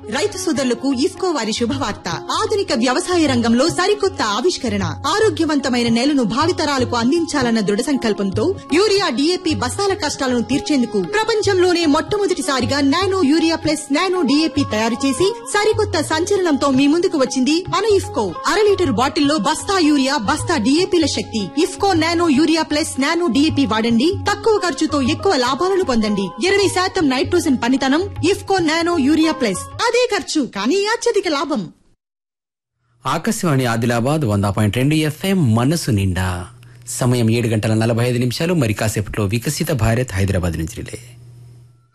రైతు సోదరులకు ఇఫ్కో వారి శుభవార్త ఆధునిక వ్యవసాయ రంగంలో సరికొత్త ఆవిష్కరణ ఆరోగ్యవంతమైన నేలను భావితరాలకు అందించాలన్న దృఢ సంకల్పంతో యూరియా డీఏపీ బస్తాల కష్టాలను తీర్చేందుకు ప్రపంచంలోనే మొట్టమొదటిసారిగా nano urea plus nano DAP తయారు చేసి సరికొత్త సంచలనంతో మీ ముందుకు వచ్చింది మన ఇఫ్కో అర లీటర్ బాటిల్లో బస్తా యూరియా బస్తా డీఏపీల శక్తి IFFCO nano urea plus nano DAP వాడండి తక్కువ ఖర్చుతో ఎక్కువ లాభాలను పొందండి ఇరవై శాతం నైట్రోజన్ పనితనం ఇఫ్కో నానో యూరియా ప్లస్ అదే ఖర్చు కానీ అత్యధిక లాభం ఆకాశవాణి ఆదిలాబాద్ వంద పాయింట్ రెండు ఎఫ్ఎం మనసు నిండా సమయం ఏడు గంటల నలభై ఐదు నిమిషాలు మరి కాసేపట్లో వికసిత భారత్ హైదరాబాద్ నుంచి రిలే